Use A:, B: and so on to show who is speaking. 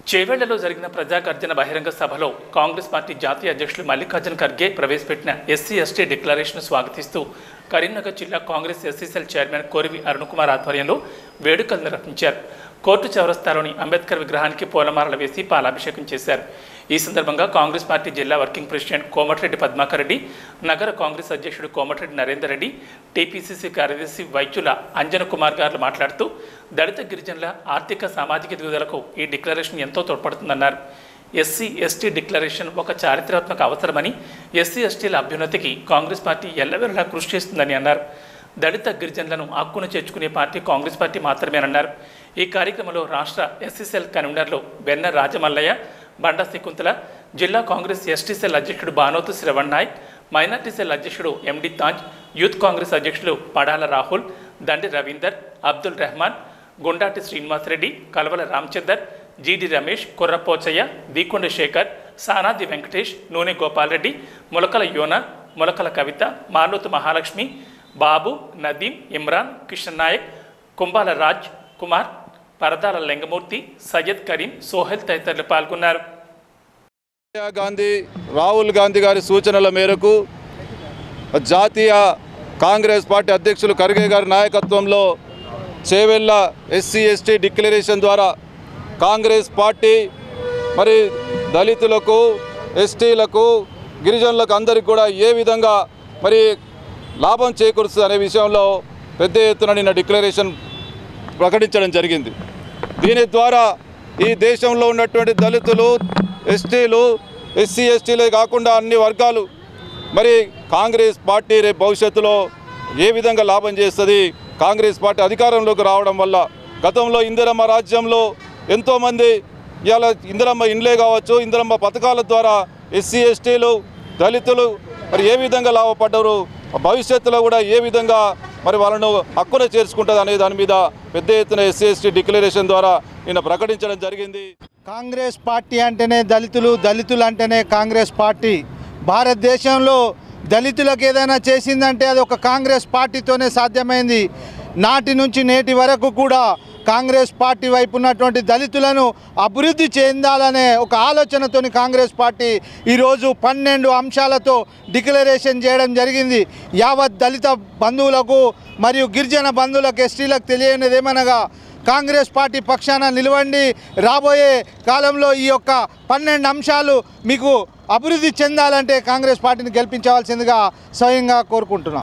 A: చేవెళ్లలో జరిగిన ప్రజాగర్జన బహిరంగ సభలో కాంగ్రెస్ పార్టీ జాతీయ అధ్యక్షులు మల్లికార్జున ఖర్గే ప్రవేశపెట్టిన ఎస్సీ ఎస్టీ డిక్లరేషన్ స్వాగతిస్తూ కరీంనగర్ జిల్లా కాంగ్రెస్ ఎస్సీసీఎల్ చైర్మన్ కోరివి అరుణ్ కుమార్ ఆధ్వర్యంలో వేడుకలు నిర్వహించారు కోర్టు చౌరస్తాలోని అంబేద్కర్ విగ్రహానికి పూలమాలలు వేసి పాలాభిషేకం చేశారు ఈ సందర్భంగా కాంగ్రెస్ పార్టీ జిల్లా వర్కింగ్ ప్రెసిడెంట్ కోమటిరెడ్డి పద్మాకర్ రెడ్డి నగర కాంగ్రెస్ అధ్యక్షుడు కోమటిరెడ్డి నరేందర్ రెడ్డి టీపీసీసీ కార్యదర్శి వైద్యుల అంజన కుమార్ గారు మాట్లాడుతూ దళిత గిరిజనుల ఆర్థిక సామాజిక ఎదుగుదలకు ఈ డిక్లరేషన్ ఎంతో తోడ్పడుతుందన్నారు ఎస్సీ ఎస్టీ డిక్లరేషన్ ఒక చారిత్రాత్మక అవసరమని ఎస్సీ ఎస్టీల అభ్యున్నతికి కాంగ్రెస్ పార్టీ ఎల్లవెల్లలా కృషి చేస్తుందని అన్నారు దళిత గిరిజనులను హక్కును చేర్చుకునే పార్టీ కాంగ్రెస్ పార్టీ మాత్రమేనన్నారు ఈ కార్యక్రమంలో రాష్ట్ర ఎస్సీసెల్ కన్వీనర్లు బెన్న రాజమల్లయ్య బండా శకుంతల జిల్లా కాంగ్రెస్ ఎస్టీ సెల్ అధ్యక్షుడు బానోతు శ్రవణ్ నాయక్ మైనార్టీ సెల్ అధ్యక్షుడు ఎండి తాజ్ యూత్ కాంగ్రెస్ అధ్యక్షులు పడాల రాహుల్ దండి రవీందర్ అబ్దుల్ రెహమాన్ గుండాటి శ్రీనివాసరెడ్డి కలవల రామచందర్ జీడి రమేష్ కుర్రపోచయ్య దీకొండ శేఖర్ సానాది వెంకటేష్ నూనె గోపాలరెడ్డి ములకల యోన ములకల కవిత మాలోతు మహాలక్ష్మి బాబు నదీం ఇమ్రాన్ కిషన్ నాయక్ కుంబాల రాజ్ కుమార్ పరదాల లింగమూర్తి సయ్యద్ కరీం సోహెల్ తదితరులు పాల్గొన్నారు
B: సోనియా గాంధీ రాహుల్ గాంధీ గారి సూచనల మేరకు జాతీయ కాంగ్రెస్ పార్టీ అధ్యక్షులు ఖర్గే గారి నాయకత్వంలో చేవెళ్ళ ఎస్సీ ఎస్టీ డిక్లరేషన్ ద్వారా కాంగ్రెస్ పార్టీ మరి దళితులకు ఎస్టీలకు గిరిజనులకు అందరికీ కూడా ఏ విధంగా మరి లాభం చేకూరుస్తుంది అనే విషయంలో పెద్ద ఎత్తున నిన్న డిక్లరేషన్ ప్రకటించడం జరిగింది దీని ద్వారా ఈ దేశంలో ఉన్నటువంటి దళితులు ఎస్టీలు ఎస్సీ ఎస్టీలే కాకుండా అన్ని వర్గాలు మరి కాంగ్రెస్ పార్టీ రేపు భవిష్యత్తులో ఏ విధంగా లాభం చేస్తుంది కాంగ్రెస్ పార్టీ అధికారంలోకి రావడం వల్ల గతంలో ఇందిరమ్మ రాజ్యంలో ఎంతోమంది ఇవాళ ఇందిరమ్మ ఇండ్లే కావచ్చు ఇందిరమ్మ పథకాల ద్వారా ఎస్సీ ఎస్టీలు దళితులు మరి ఏ విధంగా లాభపడ్డారు భవిష్యత్తులో కూడా ఏ విధంగా మరి వాళ్ళను హక్కున చేర్చుకుంటుంది అనే దాని మీద పెద్ద ఎత్తున ఎస్సీ ఎస్టీ డిక్లరేషన్ ద్వారా నిన్న ప్రకటించడం జరిగింది
C: కాంగ్రెస్ పార్టీ అంటేనే దళితులు దళితులు అంటేనే కాంగ్రెస్ పార్టీ భారతదేశంలో దళితులకు ఏదైనా చేసిందంటే అది ఒక కాంగ్రెస్ పార్టీతోనే సాధ్యమైంది నాటి నుంచి నేటి వరకు కూడా కాంగ్రెస్ పార్టీ వైపు ఉన్నటువంటి దళితులను అభివృద్ధి చెందాలనే ఒక ఆలోచనతోని కాంగ్రెస్ పార్టీ ఈరోజు పన్నెండు అంశాలతో డిక్లరేషన్ చేయడం జరిగింది యావత్ దళిత బంధువులకు మరియు గిరిజన బంధువులకు ఎస్టీలకు తెలియనిది ఏమనగా కాంగ్రెస్ పార్టీ పక్షాన నిలవండి రాబోయే కాలంలో ఈ యొక్క పన్నెండు అంశాలు మీకు అభివృద్ధి చెందాలంటే కాంగ్రెస్ పార్టీని గెలిపించవలసిందిగా స్వయంగా కోరుకుంటున్నాం